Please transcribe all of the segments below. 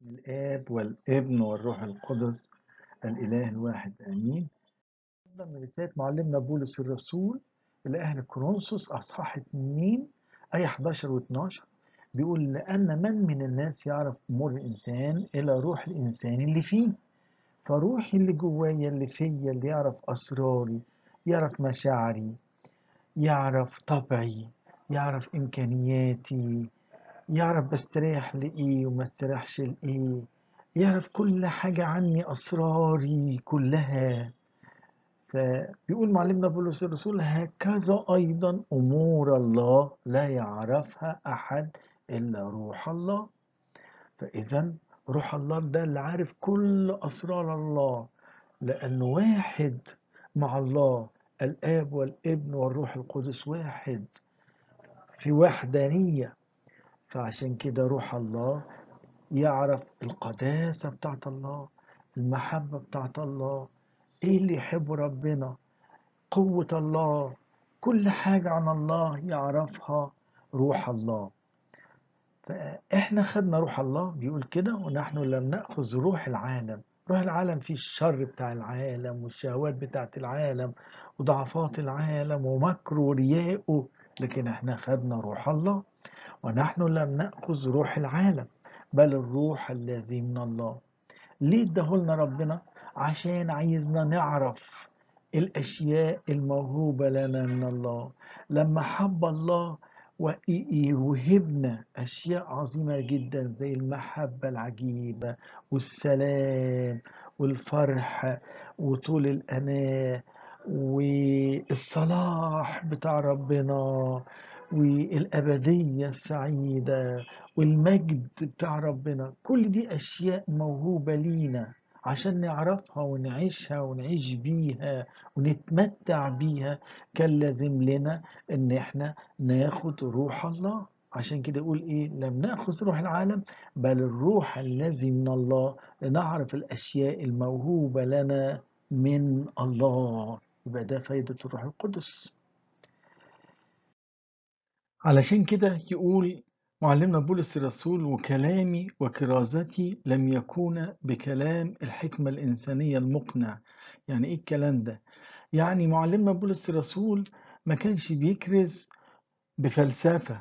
الآب والابن والروح القدس الإله الواحد آمين من رسالة معلمنا بولس الرسول إلى أهل كورنثوس أصحاح 2 آية 11 و 12 بيقول لأن من من الناس يعرف أمور الإنسان إلى روح الإنسان اللي فيه فروحي اللي جوايا اللي فيا اللي يعرف أسراري يعرف مشاعري يعرف طبعي يعرف إمكانياتي يعرف بستريح لإيه وما استريحش لإيه يعرف كل حاجة عني أسراري كلها فبيقول معلمنا بولس الرسول هكذا أيضا أمور الله لا يعرفها أحد إلا روح الله فإذا روح الله ده اللي عارف كل أسرار الله لأنه واحد مع الله الآب والابن والروح القدس واحد في وحدانية فعشان كده روح الله يعرف القداسة بتاعت الله المحبة بتاعت الله ايه اللي يحبه ربنا قوة الله كل حاجة عن الله يعرفها روح الله فاحنا خدنا روح الله بيقول كده ونحن لم نأخذ روح العالم روح العالم فيه الشر بتاع العالم والشهوات بتاعت العالم وضعفات العالم ومكره ورياءه لكن احنا خدنا روح الله ونحن لم نأخذ روح العالم بل الروح الذي من الله ليه ادهولنا ربنا عشان عايزنا نعرف الأشياء الموهوبة لنا من الله لما حب الله ويوهبنا أشياء عظيمة جدا زي المحبة العجيبة والسلام والفرح وطول الأناة والصلاح بتاع ربنا والأبدية السعيدة والمجد بتاع ربنا كل دي أشياء موهوبة لينا عشان نعرفها ونعيشها ونعيش بيها ونتمتع بيها كان لازم لنا ان احنا ناخد روح الله عشان كده يقول ايه لم ناخذ روح العالم بل الروح الذي من الله لنعرف الاشياء الموهوبه لنا من الله يبقى ده فايده الروح القدس علشان كده يقول معلمنا بولس الرسول وكلامي وكرازتي لم يكون بكلام الحكمة الإنسانية المقنع يعني إيه الكلام ده؟ يعني معلمنا بولس الرسول ما كانش بيكرز بفلسفة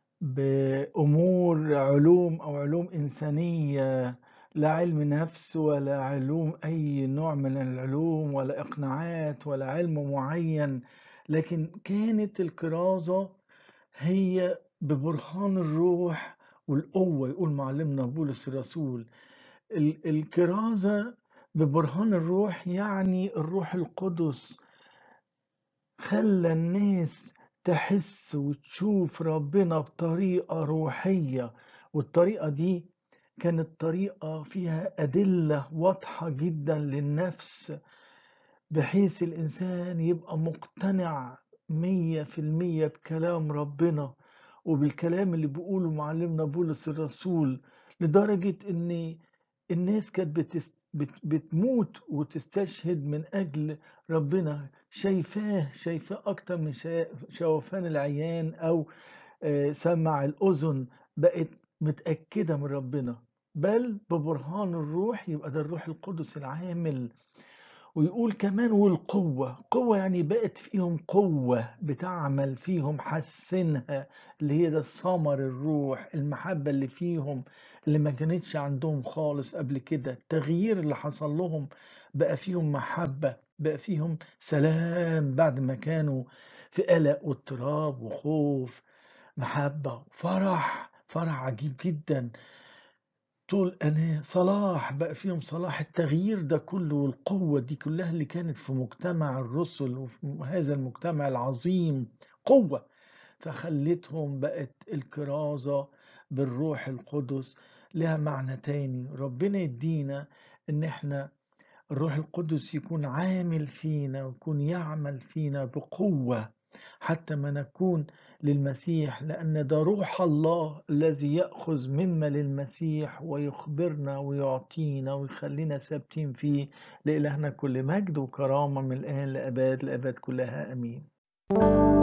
بأمور علوم أو علوم إنسانية لا علم نفس ولا علوم أي نوع من العلوم ولا إقناعات ولا علم معين لكن كانت الكرازة هي ببرهان الروح والقوة يقول معلمنا بولس الرسول الكرازة ببرهان الروح يعني الروح القدس خلى الناس تحس وتشوف ربنا بطريقة روحية والطريقة دي كانت طريقة فيها أدلة واضحة جدا للنفس بحيث الإنسان يبقى مقتنع مية في المية بكلام ربنا وبالكلام اللي بيقوله معلمنا بولس الرسول لدرجة ان الناس كانت بتست... بت... بتموت وتستشهد من اجل ربنا شايفاه شايفاه اكتر من شا... شوفان العيان او آه سمع الاذن بقت متأكدة من ربنا بل ببرهان الروح يبقى ده الروح القدس العامل ويقول كمان والقوة قوة يعني بقت فيهم قوة بتعمل فيهم حسنها اللي هي ده ثمر الروح المحبة اللي فيهم اللي ما كانتش عندهم خالص قبل كده التغيير اللي حصل لهم بقى فيهم محبة بقى فيهم سلام بعد ما كانوا في قلق واضطراب وخوف محبة فرح فرح عجيب جدا طول أنا صلاح بقى فيهم صلاح التغيير ده كله والقوة دي كلها اللي كانت في مجتمع الرسل وهذا المجتمع العظيم قوة فخلتهم بقت الكرازة بالروح القدس لها معنى تاني ربنا يدينا ان احنا الروح القدس يكون عامل فينا ويكون يعمل فينا بقوة حتى ما نكون للمسيح لأن ده روح الله الذي يأخذ مما للمسيح ويخبرنا ويعطينا ويخلينا ثابتين فيه لإلهنا كل مجد وكرامة من الآن لأباد لأباد كلها أمين